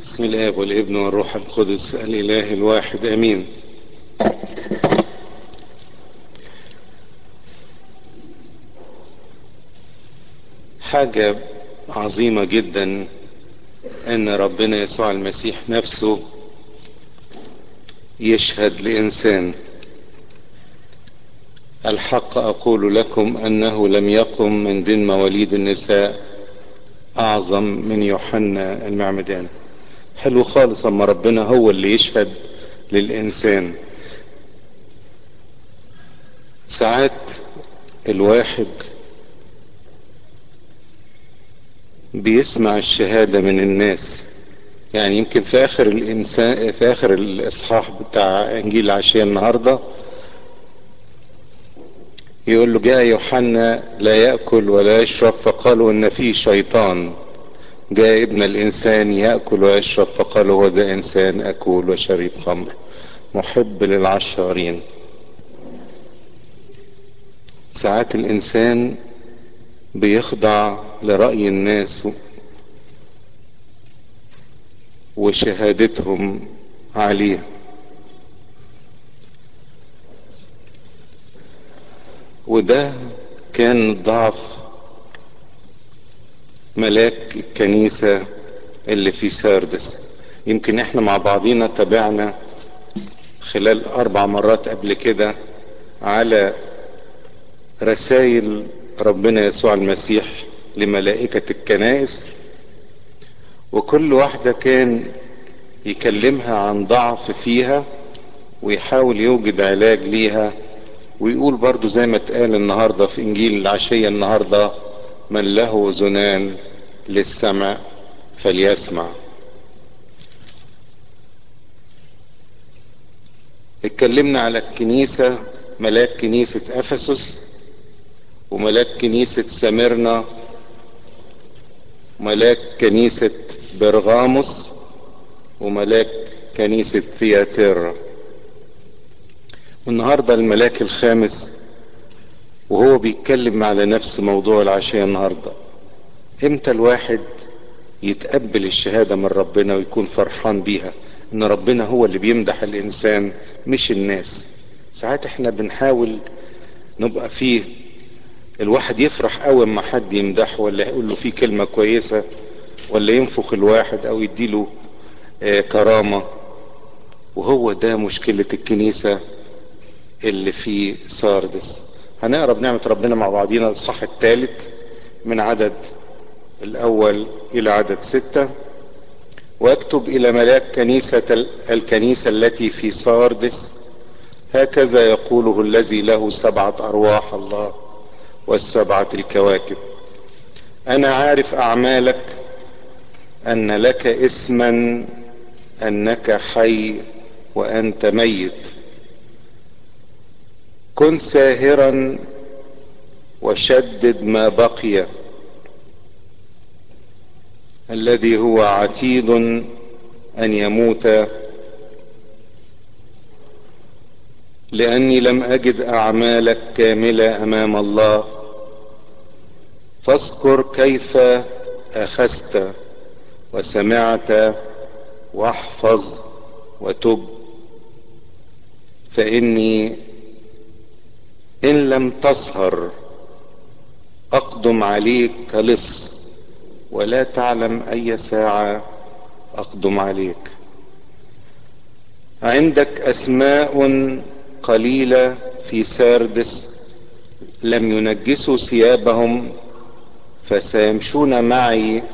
بسم الاب والابن والروح القدس الاله الواحد امين حاجة عظيمة جدا ان ربنا يسوع المسيح نفسه يشهد لانسان الحق اقول لكم انه لم يقم من بين مواليد النساء اعظم من يوحنا المعمدان حلو خالص اما ربنا هو اللي يشهد للانسان ساعات الواحد بيسمع الشهادة من الناس يعني يمكن في اخر الانسان في اخر الاصحاح بتاع انجيل العشية النهاردة يقول له جاء يوحنا لا يأكل ولا يشرب فقالوا ان فيه شيطان جاء ابن الانسان يأكل ويشرب فقالوا هو ده انسان اكل وشريب خمر محب للعشارين ساعات الانسان بيخضع لرأي الناس وشهادتهم عليه وده كان ضعف ملاك الكنيسة اللي في ساردس يمكن احنا مع بعضينا تابعنا خلال اربع مرات قبل كده على رسائل ربنا يسوع المسيح لملائكة الكنائس وكل واحدة كان يكلمها عن ضعف فيها ويحاول يوجد علاج ليها ويقول برضو زي ما اتقال النهاردة في انجيل العشية النهاردة من له اذنان للسمع فليسمع اتكلمنا على الكنيسة ملاك كنيسة افسس وملاك كنيسة سميرنا ملاك كنيسة برغاموس وملاك كنيسة ثياتيرا والنهاردة الملاك الخامس وهو بيتكلم على نفس موضوع العشية النهاردة امتى الواحد يتقبل الشهادة من ربنا ويكون فرحان بيها ان ربنا هو اللي بيمدح الانسان مش الناس ساعات احنا بنحاول نبقى فيه الواحد يفرح قوي اما حد يمدحه ولا يقول له فيه كلمة كويسة ولا ينفخ الواحد او يديله آه كرامة وهو ده مشكلة الكنيسة اللي في ساردس هنقرا بنعمة ربنا مع بعضينا الاصحاح الثالث من عدد الاول الى عدد ستة واكتب الى ملاك كنيسة الكنيسة التي في ساردس هكذا يقوله الذي له سبعة ارواح الله والسبعة الكواكب انا عارف اعمالك ان لك اسما انك حي وانت ميت كن ساهرا وشدد ما بقي الذي هو عتيد ان يموت لاني لم اجد اعمالك كامله امام الله فاذكر كيف اخذت وسمعت واحفظ وتب فاني ان لم تسهر اقدم عليك كلص ولا تعلم اي ساعه اقدم عليك عندك اسماء قليله في ساردس لم ينجسوا ثيابهم فسيمشون معي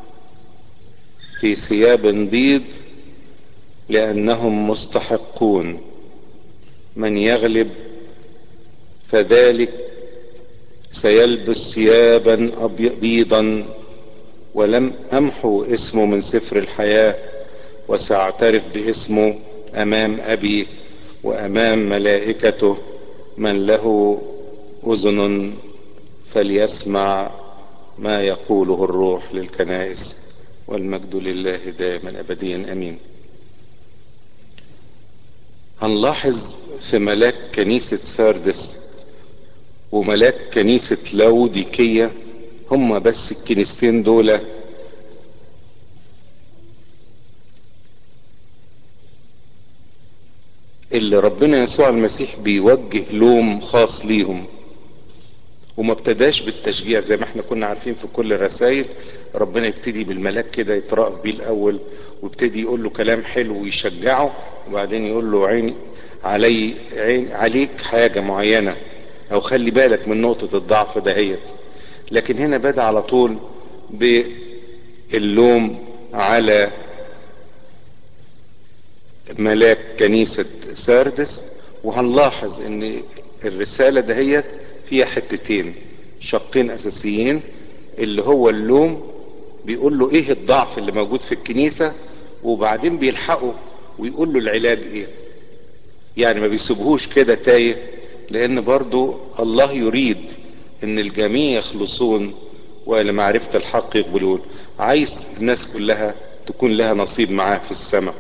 في ثياب بيض لانهم مستحقون من يغلب فذلك سيلبس ثيابا بيضا ولم امحو اسمه من سفر الحياه وساعترف باسمه امام ابي وامام ملائكته من له اذن فليسمع ما يقوله الروح للكنائس والمجد لله دائما ابديا امين هنلاحظ في ملاك كنيسة ساردس وملاك كنيسة لاوديكية هم بس الكنيستين دول اللي ربنا يسوع المسيح بيوجه لوم خاص ليهم وما ابتداش بالتشجيع زي ما احنا كنا عارفين في كل الرسائل ربنا يبتدي بالملاك كده يترأف بيه الاول ويبتدي يقول له كلام حلو ويشجعه وبعدين يقول له عيني علي عين عليك حاجة معينة او خلي بالك من نقطة الضعف دهيت لكن هنا بدا على طول باللوم على ملاك كنيسة ساردس وهنلاحظ ان الرسالة دهيت فيها حتتين شقين اساسيين اللي هو اللوم بيقول له ايه الضعف اللي موجود في الكنيسة وبعدين بيلحقه ويقول له العلاج ايه يعني ما بيسيبهوش كده تايه لان برضو الله يريد ان الجميع يخلصون والى معرفة الحق يقبلون عايز الناس كلها تكون لها نصيب معاه في السماء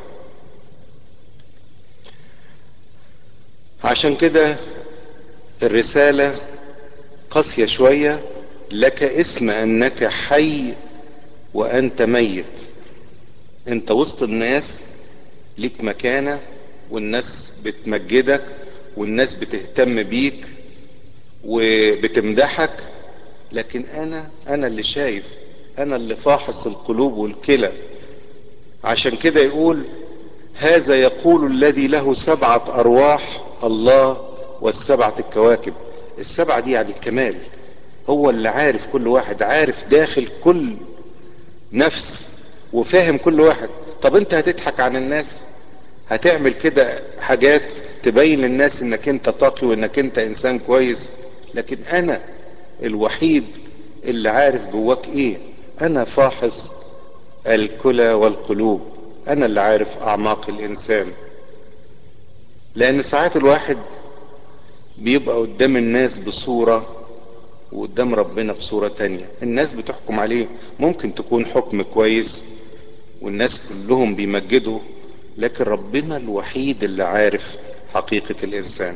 عشان كده الرسالة قاسية شوية لك اسم انك حي وانت ميت انت وسط الناس ليك مكانة والناس بتمجدك والناس بتهتم بيك وبتمدحك لكن انا انا اللي شايف انا اللي فاحص القلوب والكلى عشان كده يقول هذا يقول الذي له سبعة ارواح الله والسبعة الكواكب السبعة دي يعني الكمال هو اللي عارف كل واحد عارف داخل كل نفس وفاهم كل واحد طب انت هتضحك عن الناس هتعمل كده حاجات تبين للناس انك انت تقي وانك انت انسان كويس لكن انا الوحيد اللي عارف جواك ايه انا فاحص الكلى والقلوب انا اللي عارف اعماق الانسان لان ساعات الواحد بيبقى قدام الناس بصورة وقدام ربنا بصورة تانية الناس بتحكم عليه ممكن تكون حكم كويس والناس كلهم بيمجدوا لكن ربنا الوحيد اللي عارف حقيقة الإنسان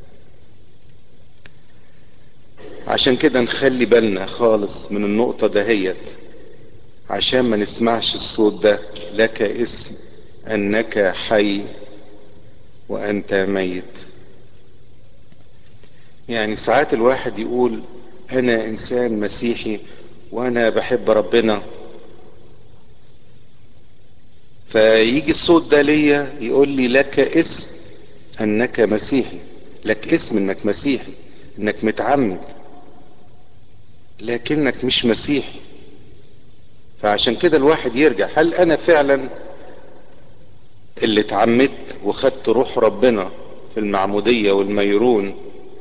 عشان كده نخلي بالنا خالص من النقطة دهيت عشان ما نسمعش الصوت ده لك اسم أنك حي وأنت ميت يعني ساعات الواحد يقول أنا إنسان مسيحي وأنا بحب ربنا فيجي الصوت ده ليا يقول لي لك اسم انك مسيحي لك اسم انك مسيحي انك متعمد لكنك مش مسيحي فعشان كده الواحد يرجع هل انا فعلا اللي اتعمدت وخدت روح ربنا في المعمودية والميرون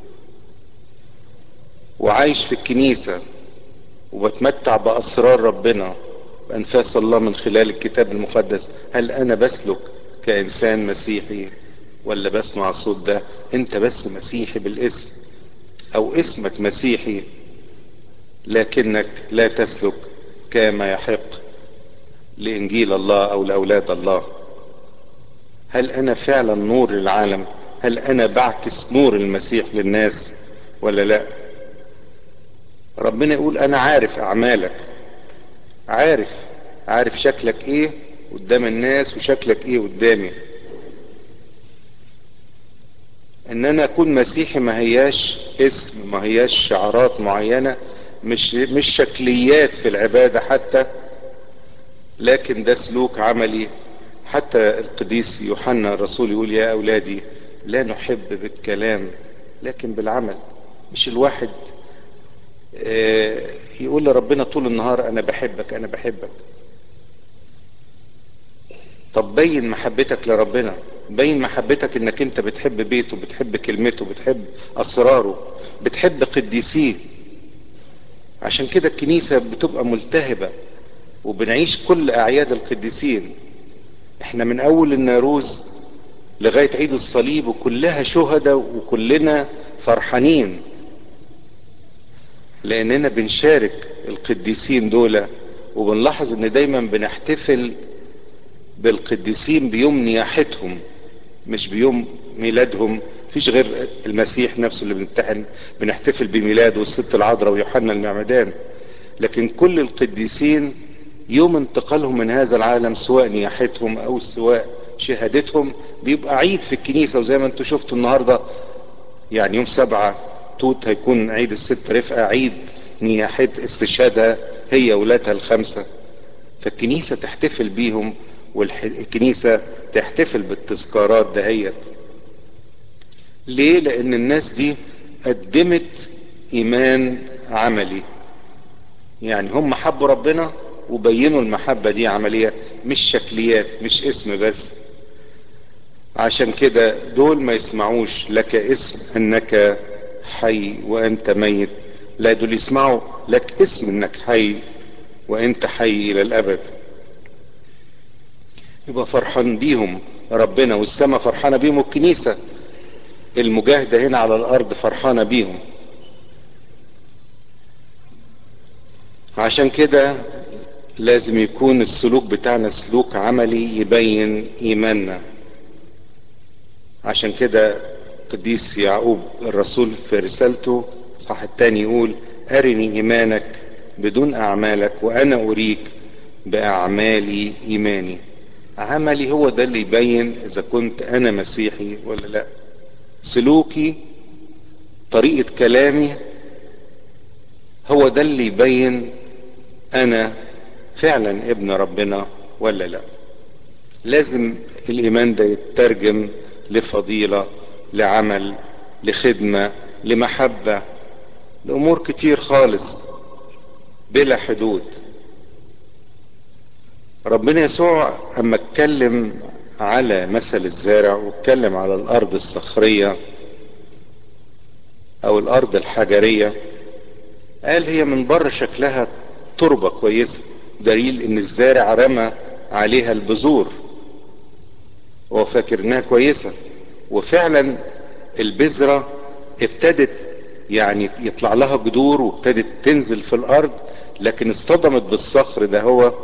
وعايش في الكنيسة وبتمتع بأسرار ربنا بأنفاس الله من خلال الكتاب المقدس هل أنا بسلك كإنسان مسيحي ولا بسمع الصوت ده أنت بس مسيحي بالاسم أو اسمك مسيحي لكنك لا تسلك كما يحق لإنجيل الله أو لأولاد الله هل أنا فعلا نور للعالم هل أنا بعكس نور المسيح للناس ولا لا ربنا يقول أنا عارف أعمالك عارف عارف شكلك ايه قدام الناس وشكلك ايه قدامي ان انا اكون مسيحي ما هياش اسم ما هياش شعارات معينة مش مش شكليات في العبادة حتى لكن ده سلوك عملي حتى القديس يوحنا الرسول يقول يا اولادي لا نحب بالكلام لكن بالعمل مش الواحد يقول لربنا طول النهار انا بحبك انا بحبك طب بين محبتك لربنا بين محبتك انك انت بتحب بيته بتحب كلمته بتحب اسراره بتحب قديسيه عشان كده الكنيسة بتبقى ملتهبة وبنعيش كل اعياد القديسين احنا من اول الناروز لغاية عيد الصليب وكلها شهداء وكلنا فرحانين لاننا بنشارك القديسين دول وبنلاحظ ان دايما بنحتفل بالقديسين بيوم نياحتهم مش بيوم ميلادهم فيش غير المسيح نفسه اللي بنمتحن بنحتفل بميلاده والست العذراء ويوحنا المعمدان لكن كل القديسين يوم انتقالهم من هذا العالم سواء نياحتهم او سواء شهادتهم بيبقى عيد في الكنيسة وزي ما انتم شفتوا النهاردة يعني يوم سبعة توت هيكون عيد الست رفقة عيد نياحة استشهادها هي ولادها الخمسة فالكنيسة تحتفل بيهم والكنيسة تحتفل بالتذكارات دهيت ليه لان الناس دي قدمت ايمان عملي يعني هم حبوا ربنا وبينوا المحبة دي عملية مش شكليات مش اسم بس عشان كده دول ما يسمعوش لك اسم انك حي وانت ميت لا دول يسمعوا لك اسم انك حي وانت حي الى الابد يبقى فرحان بيهم ربنا والسماء فرحانه بيهم والكنيسه المجاهده هنا على الارض فرحانه بيهم عشان كده لازم يكون السلوك بتاعنا سلوك عملي يبين ايماننا عشان كده قديس يعقوب الرسول في رسالته صح التاني يقول ارني ايمانك بدون اعمالك وانا اريك باعمالي ايماني عملي هو ده اللي يبين اذا كنت انا مسيحي ولا لا سلوكي طريقة كلامي هو ده اللي يبين انا فعلا ابن ربنا ولا لا لازم الايمان ده يترجم لفضيلة لعمل لخدمة لمحبة لامور كتير خالص بلا حدود ربنا يسوع اما اتكلم على مثل الزارع واتكلم على الارض الصخرية او الارض الحجرية قال هي من بره شكلها تربة كويسة دليل ان الزارع رمى عليها البذور وهو فاكر انها كويسة وفعلا البذرة ابتدت يعني يطلع لها جذور وابتدت تنزل في الارض لكن اصطدمت بالصخر ده هو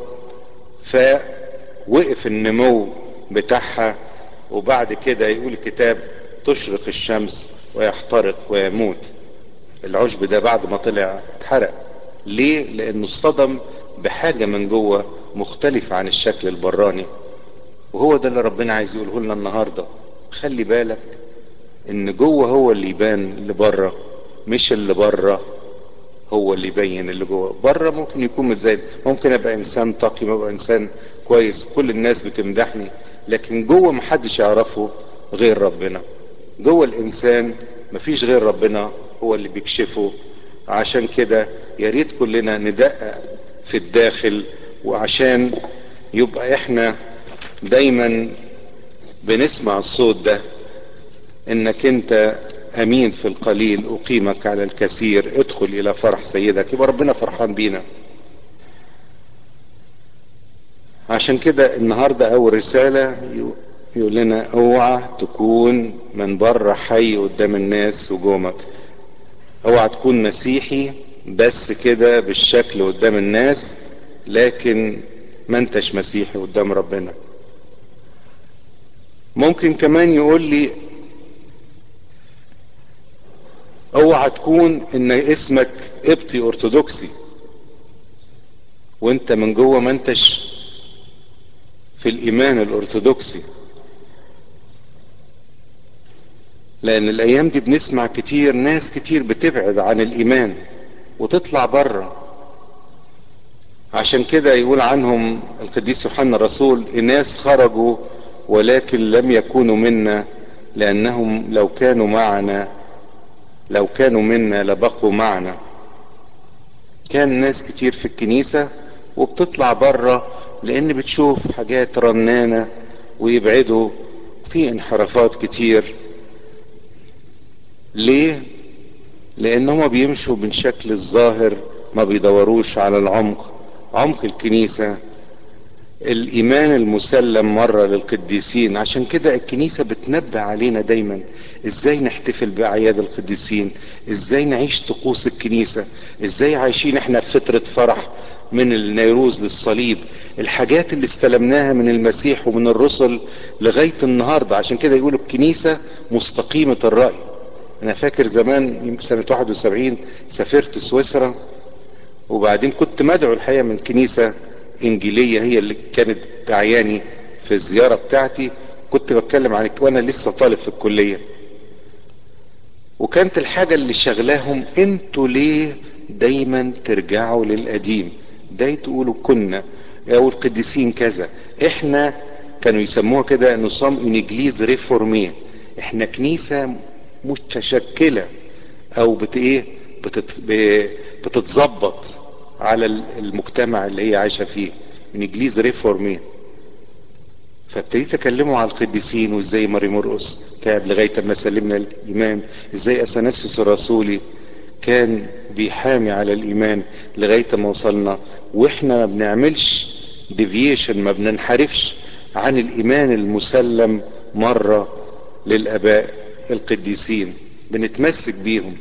فوقف النمو بتاعها وبعد كده يقول الكتاب تشرق الشمس ويحترق ويموت العشب ده بعد ما طلع اتحرق ليه لانه اصطدم بحاجه من جوه مختلفه عن الشكل البراني وهو ده اللي ربنا عايز يقوله لنا النهارده خلي بالك ان جوه هو اللي يبان اللي بره مش اللي بره هو اللي يبين اللي جوه بره ممكن يكون متزايد ممكن ابقى انسان تقي ابقى انسان كويس كل الناس بتمدحني لكن جوه محدش يعرفه غير ربنا جوه الانسان مفيش غير ربنا هو اللي بيكشفه عشان كده يا ريت كلنا ندقق في الداخل وعشان يبقى احنا دايما بنسمع الصوت ده انك انت امين في القليل اقيمك على الكثير ادخل الى فرح سيدك يبقى ربنا فرحان بينا عشان كده النهارده اول رساله يقول لنا اوعى تكون من بره حي قدام الناس وجومك اوعى تكون مسيحي بس كده بالشكل قدام الناس لكن ما انتش مسيحي قدام ربنا ممكن كمان يقول لي اوعى تكون ان اسمك قبطي ارثوذكسي وانت من جوه ما انتش في الايمان الارثوذكسي لان الايام دي بنسمع كتير ناس كتير بتبعد عن الايمان وتطلع بره عشان كده يقول عنهم القديس يوحنا الرسول الناس خرجوا ولكن لم يكونوا منا لانهم لو كانوا معنا لو كانوا منا لبقوا معنا كان ناس كتير في الكنيسة وبتطلع بره لان بتشوف حاجات رنانة ويبعدوا في انحرافات كتير ليه لان هما بيمشوا من شكل الظاهر ما بيدوروش على العمق عمق الكنيسة الايمان المسلم مرة للقديسين عشان كده الكنيسة بتنبه علينا دايما ازاي نحتفل باعياد القديسين ازاي نعيش طقوس الكنيسة ازاي عايشين احنا في فترة فرح من النيروز للصليب الحاجات اللي استلمناها من المسيح ومن الرسل لغاية النهاردة عشان كده يقولوا الكنيسة مستقيمة الرأي انا فاكر زمان سنة 71 سافرت سويسرا وبعدين كنت مدعو الحقيقة من كنيسة انجيلية هي اللي كانت دعياني في الزيارة بتاعتي كنت بتكلم عن وانا لسه طالب في الكلية وكانت الحاجة اللي شغلاهم انتوا ليه دايما ترجعوا للقديم ده تقولوا كنا او القديسين كذا احنا كانوا يسموها كده نظام انجليز ريفورمي احنا كنيسة متشكلة او بت ايه بتت... بتتظبط على المجتمع اللي هي عايشة فيه انجليز ريفورمي فابتديت اكلمه على القديسين وازاي ماري مرقس تعب لغايه ما سلمنا الايمان ازاي اثناسيوس الرسولي كان بيحامي على الايمان لغايه ما وصلنا واحنا ما بنعملش ديفيشن ما بننحرفش عن الايمان المسلم مره للاباء القديسين بنتمسك بيهم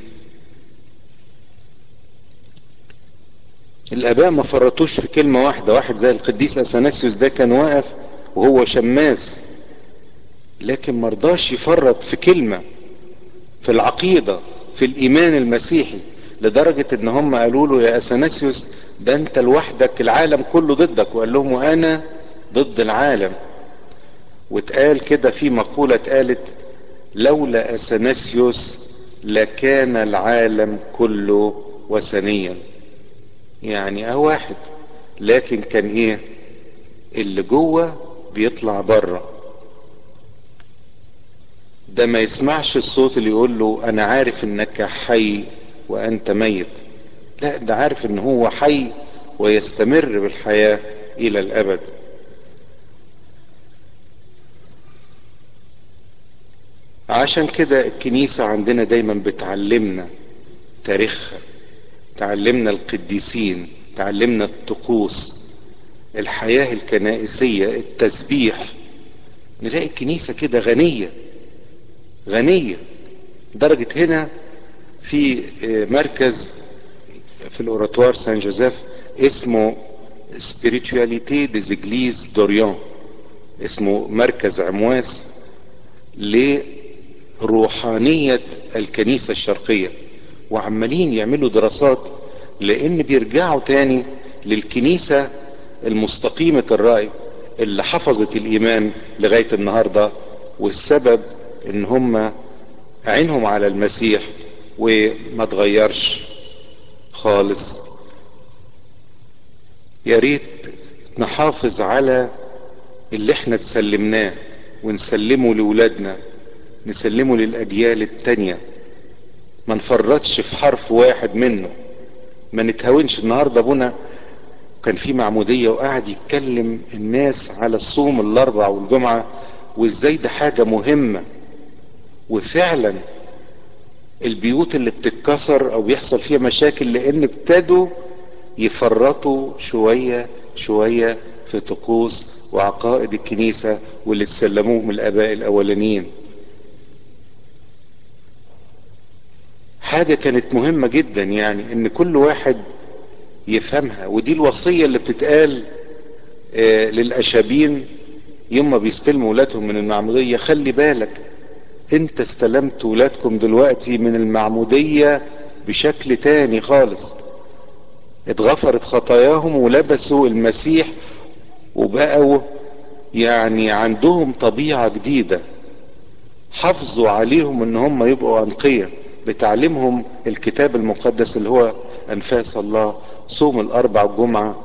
الاباء ما فرطوش في كلمه واحده واحد زي القديس اثناسيوس ده كان واقف وهو شماس لكن مرضاش يفرط في كلمة في العقيدة في الإيمان المسيحي لدرجة إن هم قالوا له يا أثناسيوس ده أنت لوحدك العالم كله ضدك وقال لهم وأنا ضد العالم واتقال كده في مقولة اتقالت لولا أثناسيوس لكان العالم كله وثنيا يعني اه واحد لكن كان ايه اللي جوه بيطلع بره ده ما يسمعش الصوت اللي يقول له انا عارف انك حي وانت ميت لا ده عارف ان هو حي ويستمر بالحياة الى الابد عشان كده الكنيسة عندنا دايما بتعلمنا تاريخها تعلمنا القديسين تعلمنا الطقوس الحياة الكنائسية التسبيح نلاقي الكنيسة كده غنية غنية درجة هنا في مركز في الأوراتوار سان جوزيف اسمه سبيريتواليتي ديز إجليز دوريان اسمه مركز عمواس لروحانية الكنيسة الشرقية وعمالين يعملوا دراسات لأن بيرجعوا تاني للكنيسة المستقيمة الرأي اللي حفظت الإيمان لغاية النهاردة والسبب إن هم عينهم على المسيح وما تغيرش خالص يا ريت نحافظ على اللي احنا تسلمناه ونسلمه لولادنا نسلمه للأجيال التانية ما نفرطش في حرف واحد منه ما نتهاونش النهارده ابونا كان في معمودية وقاعد يتكلم الناس على الصوم الاربع والجمعة وازاي ده حاجة مهمة وفعلا البيوت اللي بتتكسر او بيحصل فيها مشاكل لان ابتدوا يفرطوا شوية شوية في طقوس وعقائد الكنيسة واللي تسلموهم الاباء الاولانيين حاجة كانت مهمة جدا يعني ان كل واحد يفهمها ودي الوصية اللي بتتقال آه للأشابين يوم ما بيستلموا ولادهم من المعمودية خلي بالك انت استلمت ولادكم دلوقتي من المعمودية بشكل تاني خالص اتغفرت خطاياهم ولبسوا المسيح وبقوا يعني عندهم طبيعة جديدة حافظوا عليهم ان هم يبقوا انقية بتعليمهم الكتاب المقدس اللي هو انفاس الله صوم الاربع الجمعة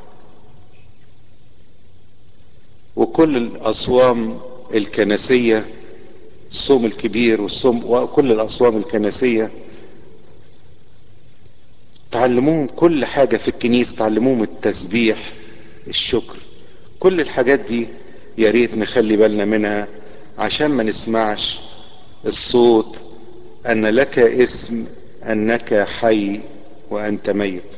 وكل الاصوام الكنسية الصوم الكبير والصوم وكل الاصوام الكنسية تعلموهم كل حاجة في الكنيسة تعلموهم التسبيح الشكر كل الحاجات دي يا ريت نخلي بالنا منها عشان ما نسمعش الصوت ان لك اسم انك حي وانت ميت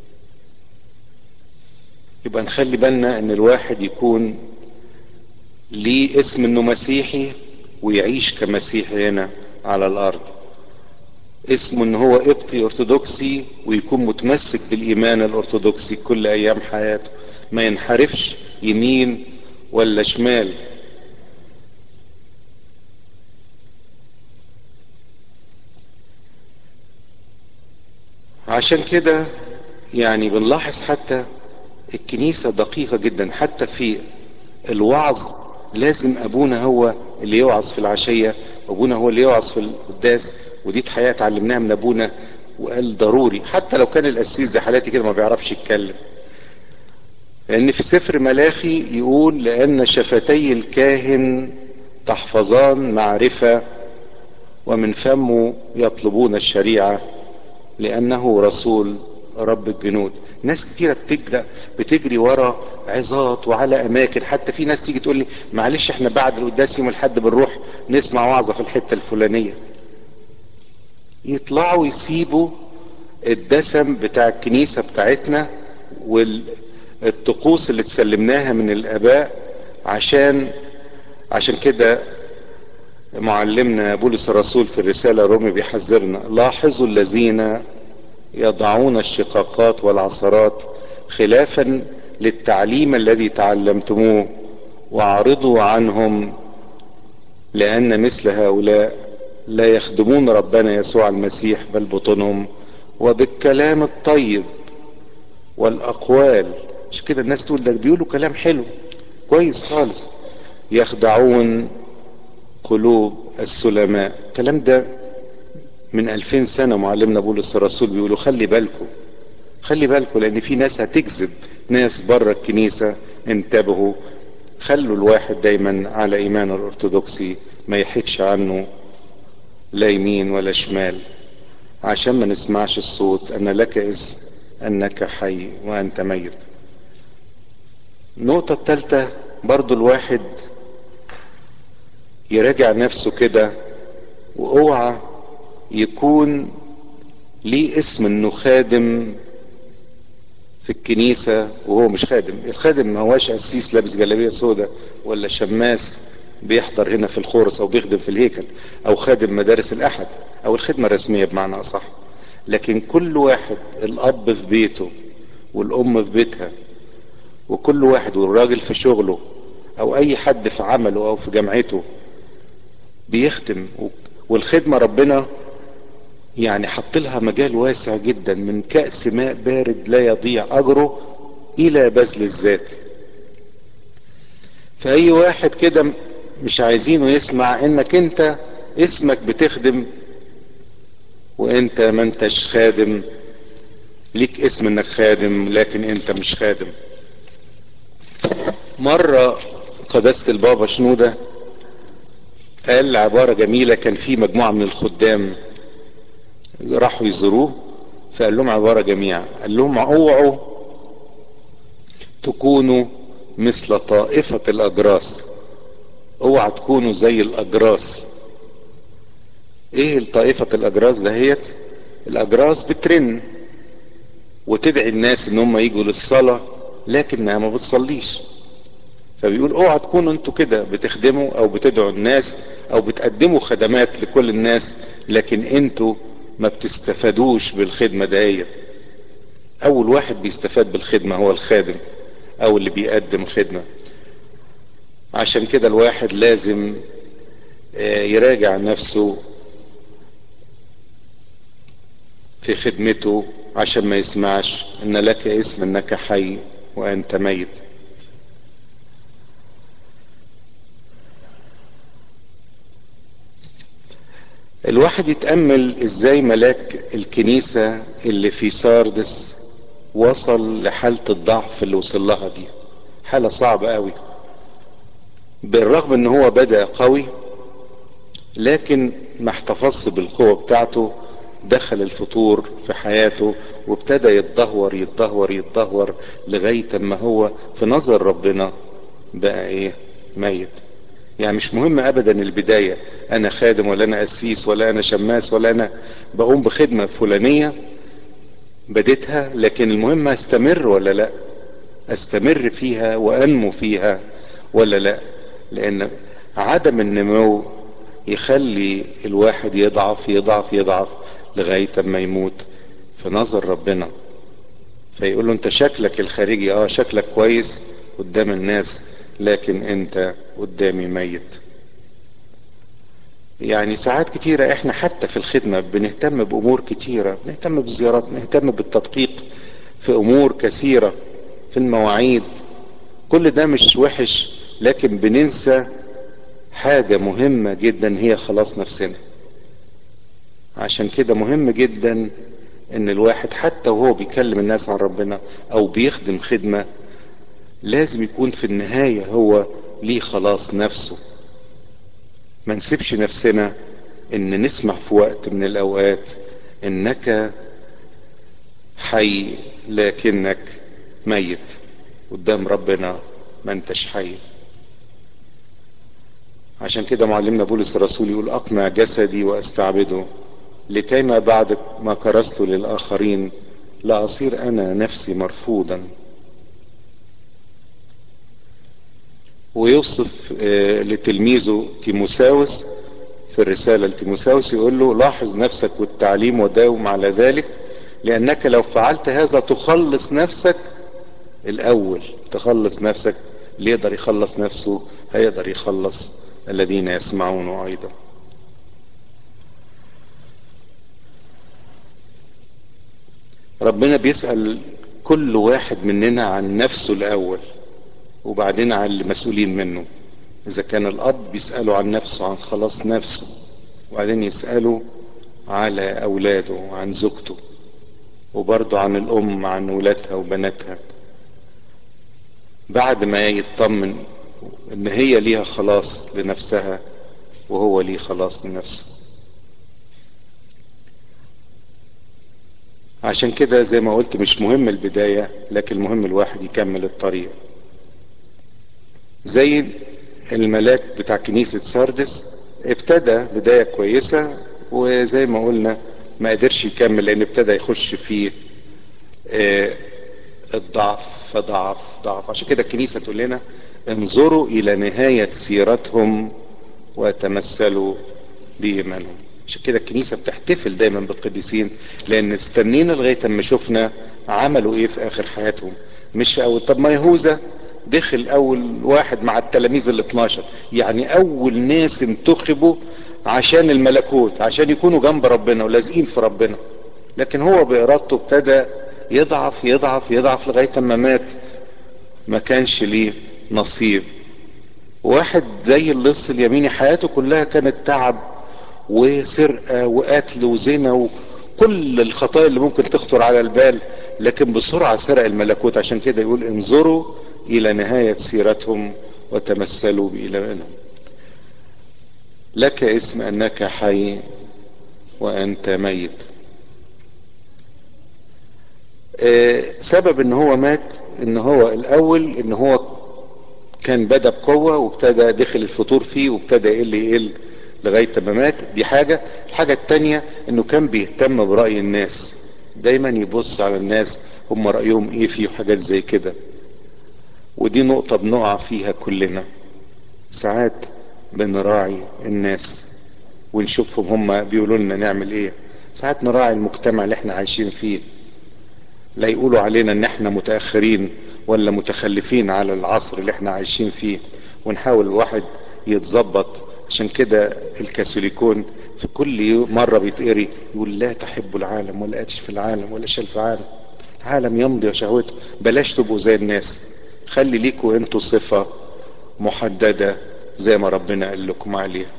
يبقى نخلي بالنا ان الواحد يكون ليه اسم انه مسيحي ويعيش كمسيحي هنا على الارض اسمه ان هو قبطي ارثوذكسي ويكون متمسك بالايمان الارثوذكسي كل ايام حياته ما ينحرفش يمين ولا شمال عشان كده يعني بنلاحظ حتى الكنيسة دقيقة جدا حتى في الوعظ لازم ابونا هو اللي يوعظ في العشية ابونا هو اللي يوعظ في القداس ودي حياة اتعلمناها من ابونا وقال ضروري حتى لو كان القسيس زي حالاتي كده ما بيعرفش يتكلم لان في سفر ملاخي يقول لان شفتي الكاهن تحفظان معرفة ومن فمه يطلبون الشريعة لانه رسول رب الجنود ناس كتيرة بتجري بتجري ورا عظات وعلى اماكن حتى في ناس تيجي تقول لي معلش احنا بعد القداس يوم الحد بنروح نسمع وعظة في الحتة الفلانية يطلعوا يسيبوا الدسم بتاع الكنيسة بتاعتنا والطقوس اللي تسلمناها من الاباء عشان عشان كده معلمنا بولس الرسول في الرسالة الرومي بيحذرنا لاحظوا الذين يضعون الشقاقات والعثرات خلافا للتعليم الذي تعلمتموه واعرضوا عنهم لان مثل هؤلاء لا يخدمون ربنا يسوع المسيح بل بطونهم وبالكلام الطيب والاقوال مش كده الناس تقول ده بيقولوا كلام حلو كويس خالص يخدعون قلوب السلماء الكلام ده من ألفين سنة معلمنا بولس الرسول بيقولوا خلي بالكم خلي بالكم لأن في ناس هتكذب ناس بره الكنيسة انتبهوا خلوا الواحد دايما على إيمان الأرثوذكسي ما يحيدش عنه لا يمين ولا شمال عشان ما نسمعش الصوت أن لك اسم أنك حي وأنت ميت النقطة الثالثة برضو الواحد يراجع نفسه كده واوعى يكون ليه اسم انه خادم في الكنيسة وهو مش خادم الخادم ما هواش قسيس لابس جلابية سوداء ولا شماس بيحضر هنا في الخورس او بيخدم في الهيكل او خادم مدارس الاحد او الخدمة الرسمية بمعنى اصح لكن كل واحد الاب في بيته والام في بيتها وكل واحد والراجل في شغله او اي حد في عمله او في جامعته بيخدم والخدمة ربنا يعني حط لها مجال واسع جدا من كأس ماء بارد لا يضيع أجره إلى بذل الذات فأي واحد كده مش عايزينه يسمع إنك أنت اسمك بتخدم وأنت ما أنتش خادم ليك اسم إنك خادم لكن أنت مش خادم مرة قداسة البابا شنودة قال عبارة جميلة كان في مجموعة من الخدام راحوا يزوروه فقال لهم عبارة جميلة قال لهم اوعوا تكونوا مثل طائفة الأجراس اوعى تكونوا زي الأجراس ايه الطائفة الأجراس دهيت الأجراس بترن وتدعي الناس ان هم يجوا للصلاة لكنها ما بتصليش فبيقول اوعى تكونوا انتوا كده بتخدموا او بتدعوا الناس او بتقدموا خدمات لكل الناس لكن انتوا ما بتستفادوش بالخدمة دهيت اول واحد بيستفاد بالخدمة هو الخادم او اللي بيقدم خدمة عشان كده الواحد لازم يراجع نفسه في خدمته عشان ما يسمعش ان لك اسم انك حي وانت ميت الواحد يتأمل ازاي ملاك الكنيسة اللي في ساردس وصل لحالة الضعف اللي وصل لها دي حالة صعبة قوي بالرغم ان هو بدأ قوي لكن ما احتفظش بالقوة بتاعته دخل الفطور في حياته وابتدى يتدهور يتدهور يتدهور لغاية ما هو في نظر ربنا بقى ايه ميت يعني مش مهم ابدا البداية انا خادم ولا انا قسيس ولا انا شماس ولا انا بقوم بخدمة فلانية بديتها لكن المهم استمر ولا لا استمر فيها وانمو فيها ولا لا لان عدم النمو يخلي الواحد يضعف يضعف يضعف لغاية ما يموت في نظر ربنا فيقول له انت شكلك الخارجي اه شكلك كويس قدام الناس لكن انت قدامي ميت يعني ساعات كتيرة احنا حتى في الخدمة بنهتم بامور كتيرة بنهتم بالزيارات بنهتم بالتدقيق في امور كثيرة في المواعيد كل ده مش وحش لكن بننسى حاجة مهمة جدا هي خلاص نفسنا عشان كده مهم جدا ان الواحد حتى وهو بيكلم الناس عن ربنا او بيخدم خدمة لازم يكون في النهاية هو ليه خلاص نفسه ما نسيبش نفسنا ان نسمع في وقت من الاوقات انك حي لكنك ميت قدام ربنا ما انتش حي عشان كده معلمنا بولس الرسول يقول اقنع جسدي واستعبده لكيما بعد ما كرست للاخرين لا اصير انا نفسي مرفوضا ويوصف لتلميذه تيموساوس في الرسالة لتيموساوس يقول له لاحظ نفسك والتعليم وداوم على ذلك لأنك لو فعلت هذا تخلص نفسك الأول تخلص نفسك اللي يقدر يخلص نفسه هيقدر يخلص الذين يسمعونه أيضا ربنا بيسأل كل واحد مننا عن نفسه الأول وبعدين عن المسؤولين منه إذا كان الأب بيسأله عن نفسه عن خلاص نفسه وبعدين يسأله على أولاده وعن زوجته وبرضه عن الأم عن ولادها وبناتها بعد ما يطمن إن هي ليها خلاص لنفسها وهو ليه خلاص لنفسه عشان كده زي ما قلت مش مهم البداية لكن المهم الواحد يكمل الطريق زي الملاك بتاع كنيسة ساردس ابتدى بداية كويسة وزي ما قلنا ما قدرش يكمل لان ابتدى يخش في اه الضعف فضعف ضعف عشان كده الكنيسة تقول لنا انظروا الى نهاية سيرتهم وتمثلوا بإيمانهم عشان كده الكنيسة بتحتفل دايما بالقديسين لان استنينا لغاية اما شفنا عملوا ايه في اخر حياتهم مش اول طب ما يهوذا دخل اول واحد مع التلاميذ ال 12 يعني اول ناس انتخبوا عشان الملكوت عشان يكونوا جنب ربنا ولازقين في ربنا لكن هو بارادته ابتدى يضعف يضعف يضعف لغايه ما مات ما كانش ليه نصيب واحد زي اللص اليميني حياته كلها كانت تعب وسرقه وقتل وزنا وكل الخطايا اللي ممكن تخطر على البال لكن بسرعه سرق الملكوت عشان كده يقول انظروا الى نهايه سيرتهم وتمثلوا بايمانهم لك اسم انك حي وانت ميت سبب ان هو مات ان هو الاول ان هو كان بدا بقوه وابتدى دخل الفطور فيه وابتدى يقل يقل لغايه ما مات دي حاجه الحاجه التانيه انه كان بيهتم براي الناس دايما يبص على الناس هم رايهم ايه فيه وحاجات زي كده ودي نقطه بنقع فيها كلنا ساعات بنراعي الناس ونشوفهم هم بيقولوا لنا نعمل ايه ساعات نراعي المجتمع اللي احنا عايشين فيه لا يقولوا علينا ان احنا متاخرين ولا متخلفين على العصر اللي احنا عايشين فيه ونحاول الواحد يتظبط عشان كده الكاثوليكون في كل مرة بيتقري يقول لا تحبوا العالم ولا اتش في العالم ولا شال في العالم العالم يمضي وشهوته بلاش تبقوا زي الناس خلي ليكوا انتوا صفة محددة زي ما ربنا قال لكم عليها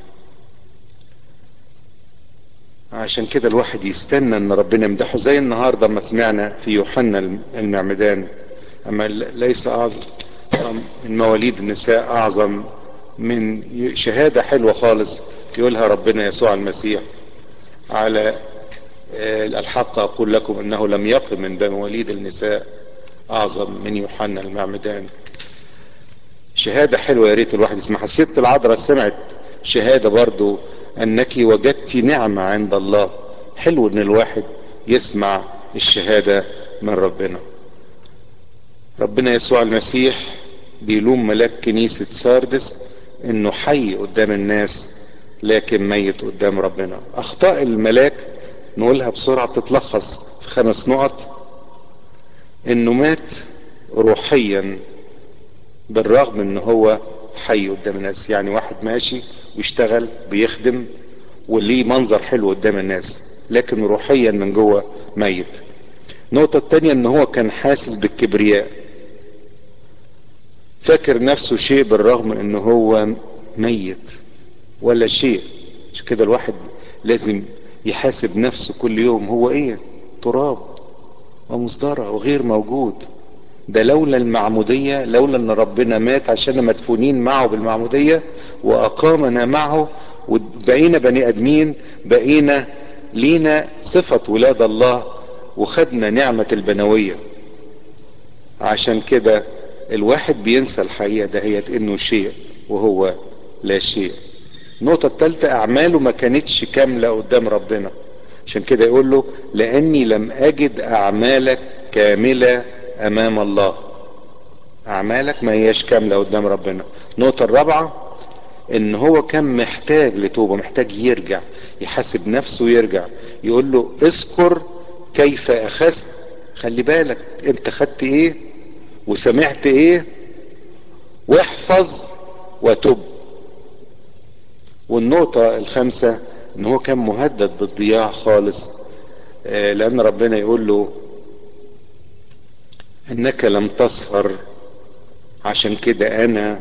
عشان كده الواحد يستنى ان ربنا يمدحه زي النهارده ما سمعنا في يوحنا المعمدان اما ليس اعظم من مواليد النساء اعظم من شهاده حلوه خالص يقولها ربنا يسوع المسيح على الحق اقول لكم انه لم يقم من مواليد النساء اعظم من يوحنا المعمدان شهاده حلوه يا ريت الواحد يسمعها الست العذراء سمعت شهاده برضو انك وجدت نعمة عند الله حلو ان الواحد يسمع الشهادة من ربنا ربنا يسوع المسيح بيلوم ملاك كنيسة ساردس انه حي قدام الناس لكن ميت قدام ربنا اخطاء الملاك نقولها بسرعة بتتلخص في خمس نقط انه مات روحيا بالرغم ان هو حي قدام الناس يعني واحد ماشي ويشتغل بيخدم وليه منظر حلو قدام الناس لكن روحيا من جوه ميت النقطة التانية ان هو كان حاسس بالكبرياء فاكر نفسه شيء بالرغم ان هو ميت ولا شيء مش كده الواحد لازم يحاسب نفسه كل يوم هو ايه تراب ومصدرة وغير موجود ده لولا المعمودية لولا ان ربنا مات عشان مدفونين معه بالمعمودية واقامنا معه وبقينا بني ادمين بقينا لينا صفة ولاد الله وخدنا نعمة البنوية عشان كده الواحد بينسى الحقيقة دهيت انه شيء وهو لا شيء النقطة الثالثة اعماله ما كانتش كاملة قدام ربنا عشان كده يقول له لاني لم اجد اعمالك كاملة امام الله اعمالك ما هياش كاملة قدام ربنا النقطة الرابعة ان هو كان محتاج لتوبة محتاج يرجع يحاسب نفسه ويرجع يقول له اذكر كيف اخذت خلي بالك انت خدت ايه وسمعت ايه واحفظ وتب والنقطة الخامسة ان هو كان مهدد بالضياع خالص آه لان ربنا يقول له انك لم تسهر عشان كده انا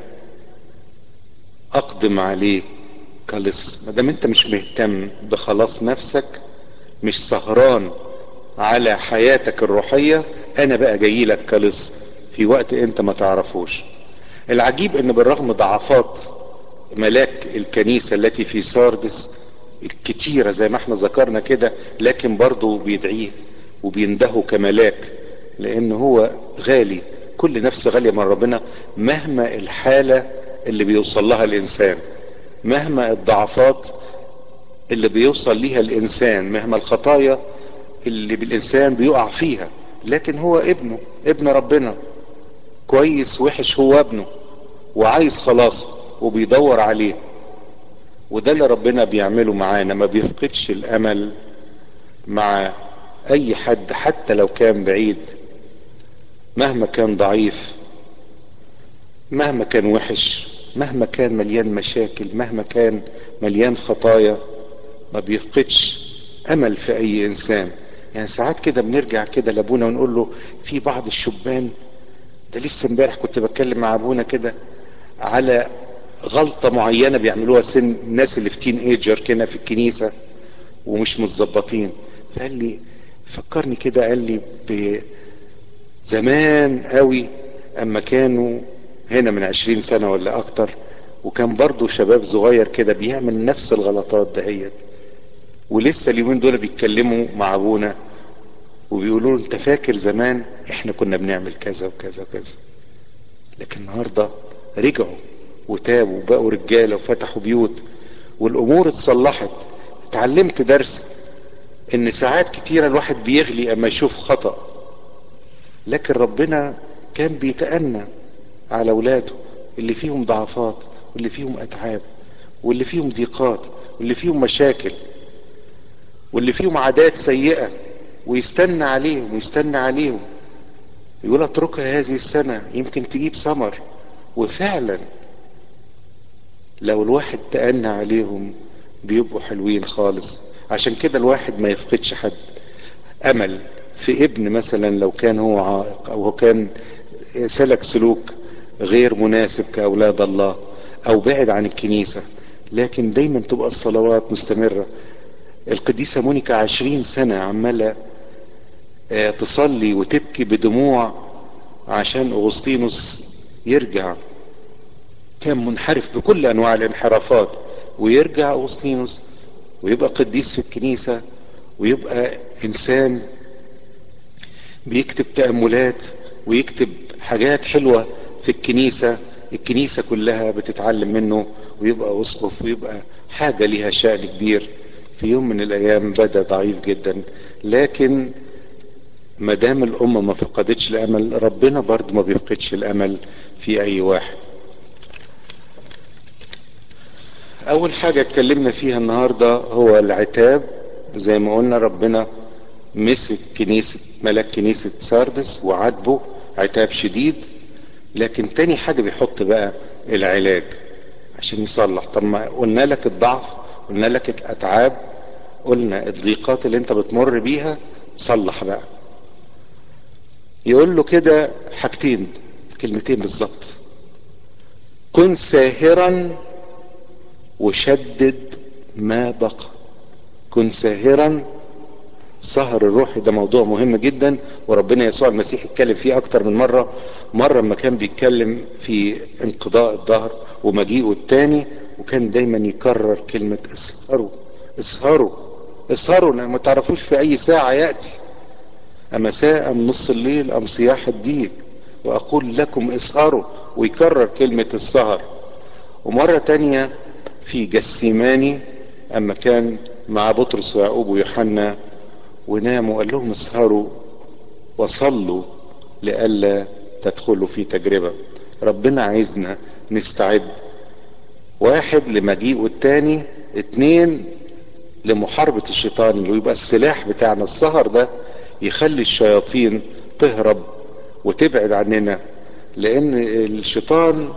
اقدم عليك كلص ما دام انت مش مهتم بخلاص نفسك مش سهران على حياتك الروحية انا بقى جاي لك كلص في وقت انت ما تعرفوش العجيب ان بالرغم ضعفات ملاك الكنيسة التي في ساردس الكتيرة زي ما احنا ذكرنا كده لكن برضه بيدعيه وبيندهه كملاك لان هو غالي كل نفس غالية من ربنا مهما الحالة اللي بيوصل لها الانسان مهما الضعفات اللي بيوصل ليها الانسان مهما الخطايا اللي بالانسان بيقع فيها لكن هو ابنه ابن ربنا كويس وحش هو ابنه وعايز خلاصه وبيدور عليه وده اللي ربنا بيعمله معانا ما بيفقدش الامل مع اي حد حتى لو كان بعيد مهما كان ضعيف مهما كان وحش مهما كان مليان مشاكل مهما كان مليان خطايا ما بيفقدش امل في اي انسان يعني ساعات كده بنرجع كده لابونا ونقول له في بعض الشبان ده لسه امبارح كنت بتكلم مع ابونا كده على غلطة معينة بيعملوها سن الناس اللي في تين ايجر كده في الكنيسة ومش متظبطين فقال لي فكرني كده قال لي زمان قوي اما كانوا هنا من عشرين سنة ولا اكتر وكان برضو شباب صغير كده بيعمل نفس الغلطات دهيت ولسه اليومين دول بيتكلموا مع ابونا وبيقولوا له انت فاكر زمان احنا كنا بنعمل كذا وكذا وكذا لكن النهارده رجعوا وتابوا وبقوا رجاله وفتحوا بيوت والامور اتصلحت اتعلمت درس ان ساعات كتيرة الواحد بيغلي اما يشوف خطأ لكن ربنا كان بيتأنى على اولاده اللي فيهم ضعفات واللي فيهم اتعاب واللي فيهم ضيقات واللي فيهم مشاكل واللي فيهم عادات سيئة ويستنى عليهم ويستنى عليهم يقول اتركها هذه السنة يمكن تجيب ثمر وفعلا لو الواحد تأنى عليهم بيبقوا حلوين خالص عشان كده الواحد ما يفقدش حد امل في ابن مثلا لو كان هو عائق او هو كان سلك سلوك غير مناسب كاولاد الله او بعد عن الكنيسة لكن دايما تبقى الصلوات مستمرة القديسة مونيكا عشرين سنة عمالة تصلي وتبكي بدموع عشان اغسطينوس يرجع كان منحرف بكل انواع الانحرافات ويرجع اغسطينوس ويبقى قديس في الكنيسة ويبقى انسان بيكتب تأملات ويكتب حاجات حلوة في الكنيسة الكنيسة كلها بتتعلم منه ويبقى اسقف ويبقى حاجة ليها شأن كبير في يوم من الايام بدا ضعيف جدا لكن ما دام الامه ما فقدتش الامل ربنا برضه ما بيفقدش الامل في اي واحد اول حاجه اتكلمنا فيها النهارده هو العتاب زي ما قلنا ربنا مسك كنيسه ملك كنيسه ساردس وعاتبه عتاب شديد لكن تاني حاجه بيحط بقى العلاج عشان يصلح طب ما قلنا لك الضعف قلنا لك الاتعاب قلنا الضيقات اللي انت بتمر بيها صلح بقى يقول له كده حاجتين كلمتين بالظبط كن ساهرا وشدد ما بقى كن ساهرا سهر الروح ده موضوع مهم جدا وربنا يسوع المسيح اتكلم فيه اكتر من مرة مرة ما كان بيتكلم في انقضاء الظهر ومجيئه التاني وكان دايما يكرر كلمة اسهروا اسهروا اسهروا ما تعرفوش في اي ساعة يأتي أمساء أم نص الليل أم صياح الديك وأقول لكم اسهروا ويكرر كلمة السهر ومرة تانية في جسيماني أما كان مع بطرس ويعقوب ويوحنا وناموا وقال لهم اسهروا وصلوا لئلا تدخلوا في تجربة ربنا عايزنا نستعد واحد لمجيئه التاني اتنين لمحاربة الشيطان اللي يبقى السلاح بتاعنا السهر ده يخلي الشياطين تهرب وتبعد عننا لان الشيطان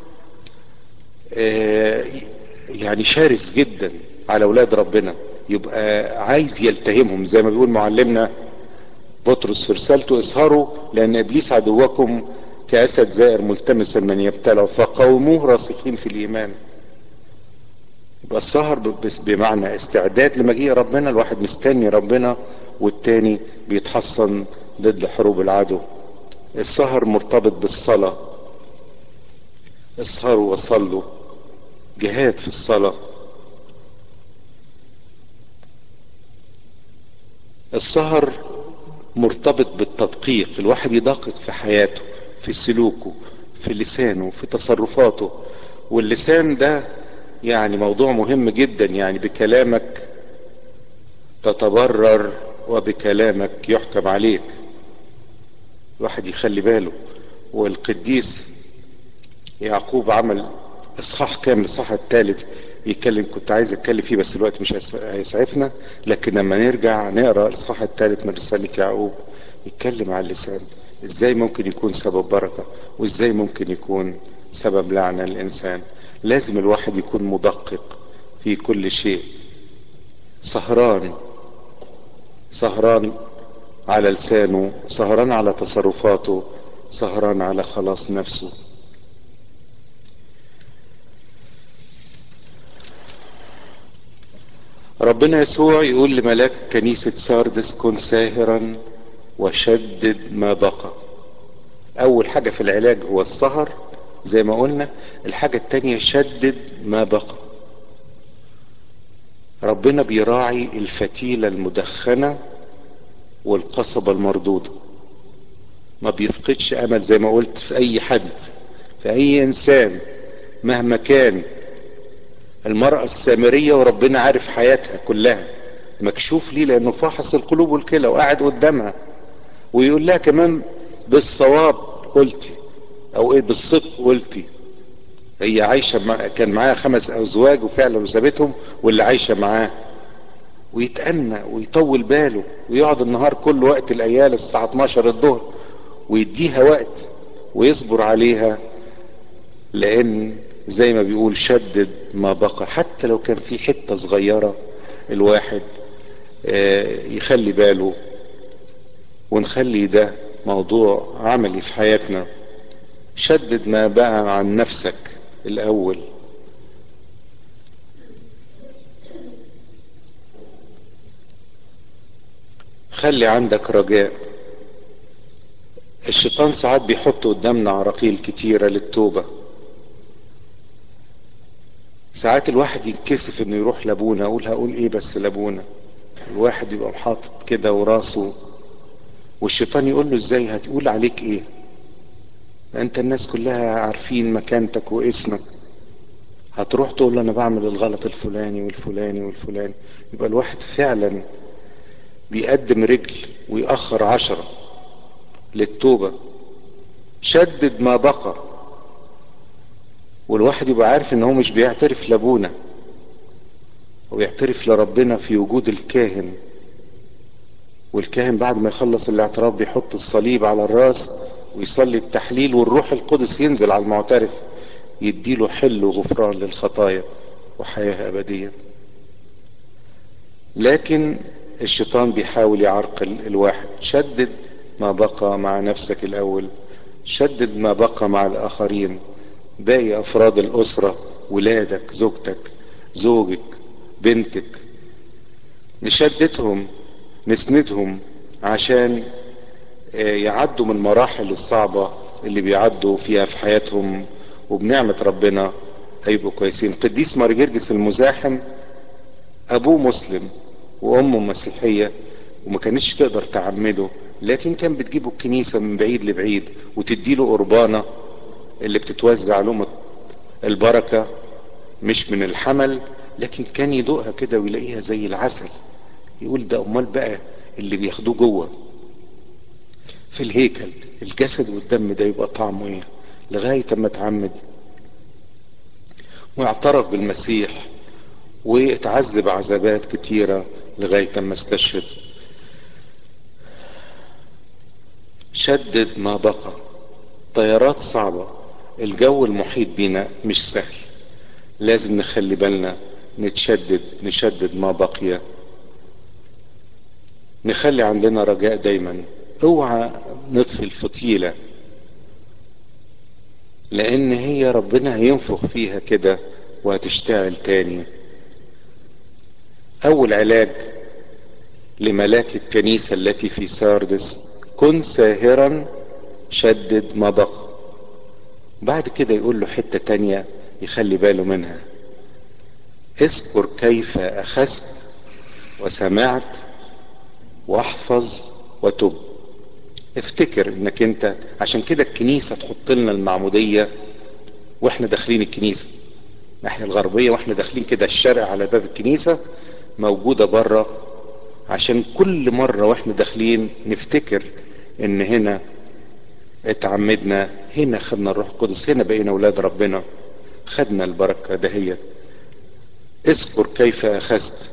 يعني شرس جدا على اولاد ربنا يبقى عايز يلتهمهم زي ما بيقول معلمنا بطرس في رسالته اسهروا لان ابليس عدوكم كاسد زائر ملتمسا من يبتلع فقوموه راسخين في الايمان يبقى السهر بمعنى استعداد لمجيء ربنا الواحد مستني ربنا والتاني بيتحصن ضد حروب العدو السهر مرتبط بالصلاة اسهروا وصلوا جهاد في الصلاة السهر مرتبط بالتدقيق الواحد يدقق في حياته في سلوكه في لسانه في تصرفاته واللسان ده يعني موضوع مهم جدا يعني بكلامك تتبرر وبكلامك يحكم عليك الواحد يخلي باله والقديس يعقوب عمل اصحاح كامل الاصحاح الثالث يتكلم كنت عايز اتكلم فيه بس الوقت مش هيسعفنا لكن لما نرجع نقرا الاصحاح الثالث من رساله يعقوب يتكلم عن اللسان ازاي ممكن يكون سبب بركه وازاي ممكن يكون سبب لعنه للانسان لازم الواحد يكون مدقق في كل شيء سهران سهران على لسانه سهران على تصرفاته سهران على خلاص نفسه ربنا يسوع يقول لملاك كنيسة ساردس كن ساهرا وشدد ما بقى أول حاجة في العلاج هو السهر زي ما قلنا الحاجة التانية شدد ما بقى ربنا بيراعي الفتيلة المدخنة والقصبة المردودة ما بيفقدش أمل زي ما قلت في أي حد في أي إنسان مهما كان المرأة السامرية وربنا عارف حياتها كلها مكشوف ليه لأنه فاحص القلوب والكلى وقاعد قدامها ويقول لها كمان بالصواب قلتي أو إيه بالصدق قلتي هي عايشة مع كان معاها خمس أزواج وفعلا وسابتهم واللي عايشة معاه ويتأنى ويطول باله ويقعد النهار كل وقت الأيال الساعة 12 الظهر ويديها وقت ويصبر عليها لأن زي ما بيقول شدد ما بقى حتى لو كان في حتة صغيرة الواحد يخلي باله ونخلي ده موضوع عملي في حياتنا شدد ما بقى عن نفسك الأول خلي عندك رجاء الشيطان ساعات بيحط قدامنا عراقيل كتيرة للتوبة ساعات الواحد يتكسف انه يروح لابونا اقول هقول ايه بس لابونا الواحد يبقى محاطط كده وراسه والشيطان يقول له ازاي هتقول عليك ايه انت الناس كلها عارفين مكانتك واسمك هتروح تقول له انا بعمل الغلط الفلاني والفلاني والفلاني يبقى الواحد فعلا بيقدم رجل ويأخر عشرة للتوبة شدد ما بقى والواحد يبقى عارف ان هو مش بيعترف لابونا ويعترف لربنا في وجود الكاهن والكاهن بعد ما يخلص الاعتراف بيحط الصليب على الراس ويصلي التحليل والروح القدس ينزل على المعترف يديله حل وغفران للخطايا وحياة أبدية لكن الشيطان بيحاول يعرقل الواحد شدد ما بقى مع نفسك الأول شدد ما بقى مع الآخرين باقي افراد الاسرة ولادك زوجتك زوجك بنتك نشددهم نسندهم عشان يعدوا من المراحل الصعبة اللي بيعدوا فيها في حياتهم وبنعمة ربنا هيبقوا كويسين قديس مارجرجس المزاحم ابوه مسلم وامه مسيحية وما كانتش تقدر تعمده لكن كان بتجيبه الكنيسة من بعيد لبعيد وتديله قربانة اللي بتتوزع لهم البركة مش من الحمل لكن كان يدوقها كده ويلاقيها زي العسل يقول ده امال بقى اللي بياخدوه جوه في الهيكل الجسد والدم ده يبقى طعمه ايه لغاية ما اتعمد واعترف بالمسيح واتعذب عذابات كتيرة لغاية ما استشهد شدد ما بقى طيارات صعبة الجو المحيط بينا مش سهل لازم نخلي بالنا نتشدد نشدد ما بقي نخلي عندنا رجاء دايما اوعى نطفي الفتيلة لان هي ربنا هينفخ فيها كده وهتشتعل تاني اول علاج لملاك الكنيسة التي في ساردس كن ساهرا شدد ما بقى بعد كده يقول له حتة تانية يخلي باله منها اذكر كيف اخذت وسمعت واحفظ وتب افتكر انك انت عشان كده الكنيسة تحط لنا المعمودية واحنا داخلين الكنيسة الناحية الغربية واحنا داخلين كده الشرق على باب الكنيسة موجودة بره عشان كل مرة واحنا داخلين نفتكر ان هنا اتعمدنا هنا خدنا الروح القدس هنا بقينا اولاد ربنا خدنا البركة دهيت اذكر كيف اخذت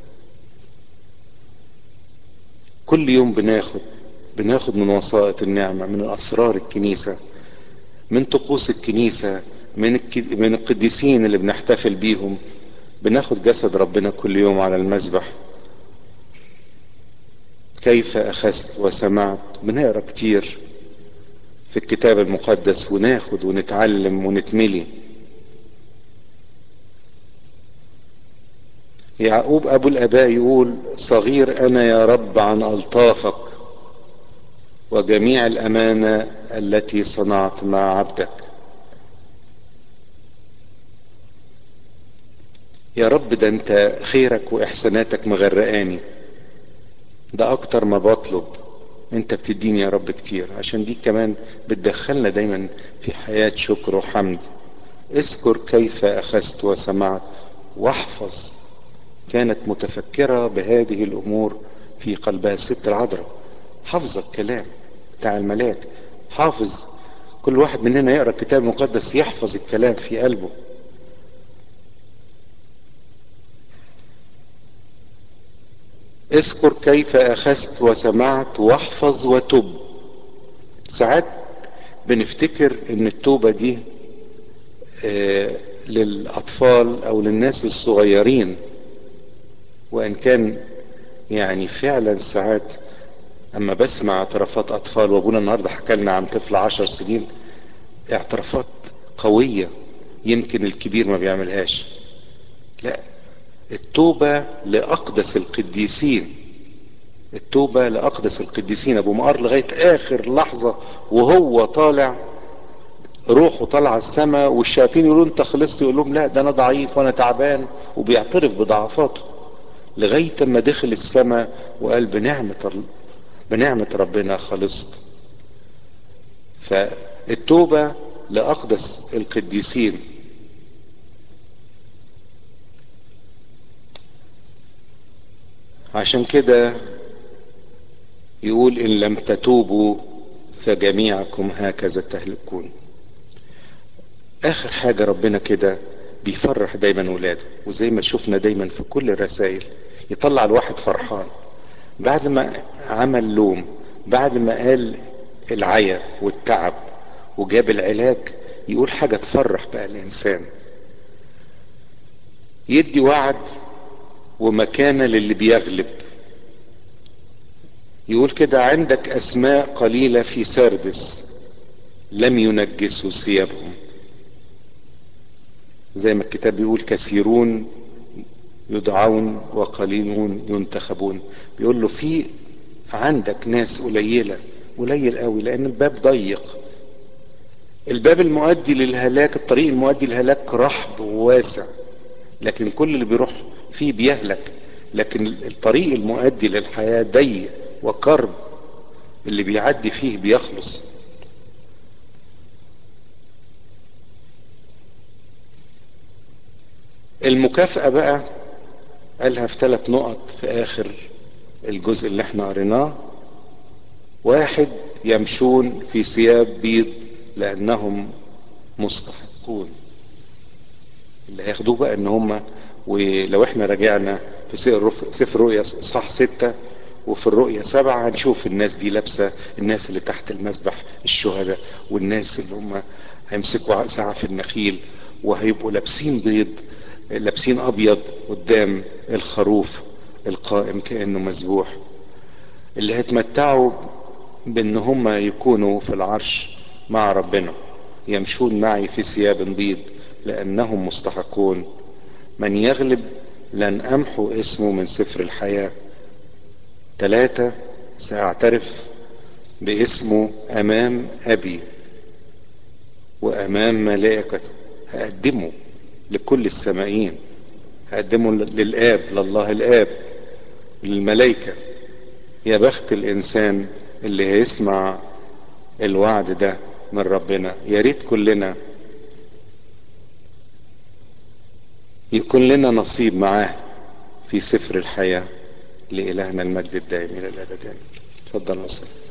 كل يوم بناخد بناخد من وسائط النعمة من اسرار الكنيسة من طقوس الكنيسة من من القديسين اللي بنحتفل بيهم بناخد جسد ربنا كل يوم على المذبح كيف اخذت وسمعت بنقرا كتير في الكتاب المقدس وناخد ونتعلم ونتملي يعقوب ابو الاباء يقول صغير انا يا رب عن الطافك وجميع الامانه التي صنعت مع عبدك يا رب ده انت خيرك واحساناتك مغرقاني ده اكتر ما بطلب انت بتديني يا رب كتير عشان دي كمان بتدخلنا دايما في حياة شكر وحمد اذكر كيف اخذت وسمعت واحفظ كانت متفكرة بهذه الامور في قلبها الست العذراء حافظة الكلام بتاع الملاك حافظ كل واحد مننا يقرا الكتاب المقدس يحفظ الكلام في قلبه اذكر كيف اخذت وسمعت واحفظ وتب ساعات بنفتكر ان التوبة دي آه للاطفال او للناس الصغيرين وان كان يعني فعلا ساعات اما بسمع اعترافات اطفال وابونا النهارده حكى لنا عن طفل عشر سنين اعترافات قوية يمكن الكبير ما بيعملهاش لا التوبة لأقدس القديسين التوبة لأقدس القديسين أبو مقار لغاية آخر لحظة وهو طالع روحه طالعة السماء والشياطين يقولوا أنت خلصت يقول لهم لا ده أنا ضعيف وأنا تعبان وبيعترف بضعفاته لغاية ما دخل السماء وقال بنعمة بنعمة ربنا خلصت فالتوبة لأقدس القديسين عشان كده يقول ان لم تتوبوا فجميعكم هكذا تهلكون اخر حاجة ربنا كده بيفرح دايما ولاده وزي ما شفنا دايما في كل الرسائل يطلع الواحد فرحان بعد ما عمل لوم بعد ما قال العيا والتعب وجاب العلاج يقول حاجة تفرح بقى الانسان يدي وعد ومكانة للي بيغلب يقول كده عندك اسماء قليلة في سردس لم ينجسوا ثيابهم زي ما الكتاب بيقول كثيرون يدعون وقليلون ينتخبون بيقول له في عندك ناس قليلة قليل قوي لأن الباب ضيق الباب المؤدي للهلاك الطريق المؤدي للهلاك رحب وواسع لكن كل اللي بيروح فيه بيهلك لكن الطريق المؤدي للحياة ضيق وكرب اللي بيعدي فيه بيخلص المكافأة بقى قالها في ثلاث نقط في آخر الجزء اللي احنا قريناه واحد يمشون في ثياب بيض لأنهم مستحقون اللي هياخدوه بقى ان هم ولو احنا رجعنا في سفر رؤيا اصحاح ستة وفي الرؤيا سبعة هنشوف الناس دي لابسة الناس اللي تحت المسبح الشهداء والناس اللي هم هيمسكوا سعف النخيل وهيبقوا لابسين بيض لابسين ابيض قدام الخروف القائم كانه مذبوح اللي هيتمتعوا بان هم يكونوا في العرش مع ربنا يمشون معي في ثياب بيض لانهم مستحقون من يغلب لن امحو اسمه من سفر الحياه ثلاثه ساعترف باسمه امام ابي وامام ملائكته هقدمه لكل السمائين هقدمه للآب لله الآب للملائكة يا بخت الإنسان اللي هيسمع الوعد ده من ربنا يا ريت كلنا يكون لنا نصيب معاه في سفر الحياة لإلهنا المجد الدائم إلى الأبد اتفضل وصل